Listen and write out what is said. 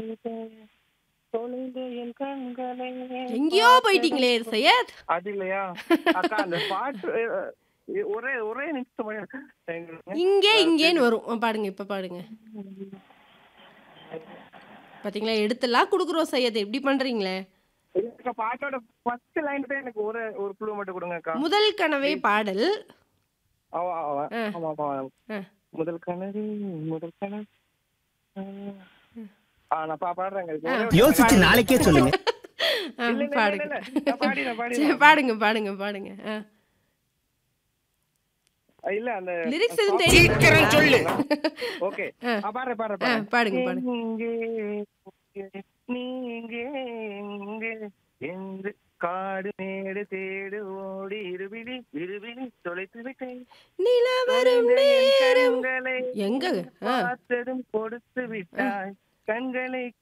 தொலைந்த என் கண்களை எங்கேயோ போயிட்டீங்களே சையத் அது இல்லையா அக்கா அந்த பாட்டு அஹ், அஹ், ஒரே ஒரே நிமிஷம் எங்களுக்கு இங்கே இங்கேன்னு வரும் ஆ, பாடுங்க இப்ப பாடுங்க பாத்தீங்களா எடுத்தெல்லாம் குடுக்குறோம் சையத் எப்படி பண்றீங்களே அக்கா, பாட்டோட ஃபர்ஸ்ட் லைன் தான் எனக்கு ஒரு ஒரு குழு மட்டும் கொடுங்க அக்கா முதல் கனவே பாடல் ஆமா ஆமா ஆ. ஆமா ஆமா ஆ. முதல் கனவு முதல் கனவு ஆ நான் பா- பாடுறேங்க இதுக்கு ஒரே ஒரு- யோசிச்சு நாளைக்கே சொல்லுங்க ஆ, இல்ல, இல்ல, இல்ல, பாடுங்க இல்ல, நான் பாடிடுறேன், சரி, பாடிடுறேன். பாடுங்க பாடுங்க பாடுங்க ஆ. இல்ல அந்த லிரிக்ஸ் எதுவும் stop- தெரியும் சீக்கிரம் சொல்லு. ஓகே ஆ. ஆ, பாடுறேன் பாடுறேன் ஆ, பாடுறேன் பாடுங்க பாடுங்க எங்கே எங்கே, நீங்கே எங்கே என்று காடு மேடு தேடு ஓடி இருவிழி இருவிழி தொலைத்து விட்டேன் நிலவரும் தொலைந்த என் நேரம் கண்களை எங்க ஆ,